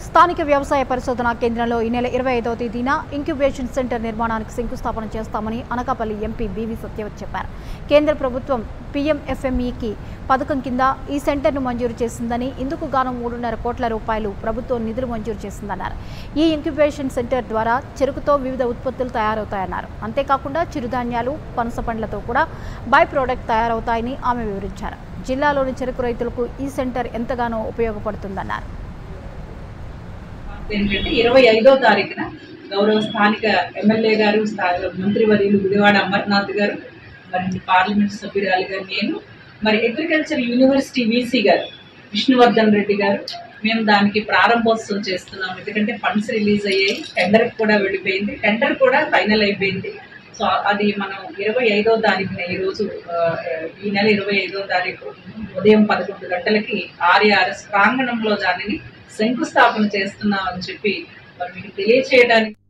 స్థానిక వ్యవసాయ పరిశోధనా కేంద్రంలో ఈ నెల ఇరవై ఐదవ తేదీన ఇంక్యుబేషన్ సెంటర్ నిర్మాణానికి శంకుస్థాపన చేస్తామని అనకాపల్లి ఎంపీ బీవీ సత్యవత్ చెప్పారు కేంద్ర ప్రభుత్వం పీఎంఎఫ్ఎంఈకి పథకం కింద ఈ సెంటర్ను మంజూరు చేసిందని ఇందుకు గాను మూడున్నర కోట్ల రూపాయలు ప్రభుత్వం నిధులు మంజూరు చేసిందన్నారు ఈ ఇంక్యుబేషన్ సెంటర్ ద్వారా చెరుకుతో వివిధ ఉత్పత్తులు తయారవుతాయన్నారు అంతేకాకుండా చిరుధాన్యాలు పనస పండ్లతో కూడా బై ప్రోడక్ట్ తయారవుతాయని ఆమె వివరించారు జిల్లాలోని చెరుకు రైతులకు ఈ సెంటర్ ఎంతగానో ఉపయోగపడుతుందన్నారు ఏంటంటే ఇరవై ఐదో తారీఖున గౌరవ స్థానిక ఎమ్మెల్యే గారు స్థా- మంత్రివర్యులు గుడివాడ అమర్నాథ్ గారు మరి పార్లమెంట్ సభ్యురాలు గారు నేను మరి అగ్రికల్చర్ యూనివర్సిటీ వీసీ గారు విష్ణువర్ధన్ రెడ్డి గారు మేము దానికి ప్రారంభోత్సవం చేస్తున్నాం ఎందుకంటే ఫండ్స్ రిలీజ్ అయ్యాయి టెండర్ కూడా వెళ్ళిపోయింది టెండర్ కూడా ఫైనల్ అయిపోయింది సో అది మనం ఇరవై ఐదో తారీఖున ఈరోజు ఆ, ఈ నెల ఇరవై ఐదో తారీఖు ఉదయం పదకొండు గంటలకి ఆర్ఆర్ఎస్ ప్రాంగణంలో దానిని శంకుస్థాపన చేస్తున్నామని చెప్పి మరి మీకు తెలియచేయడానికి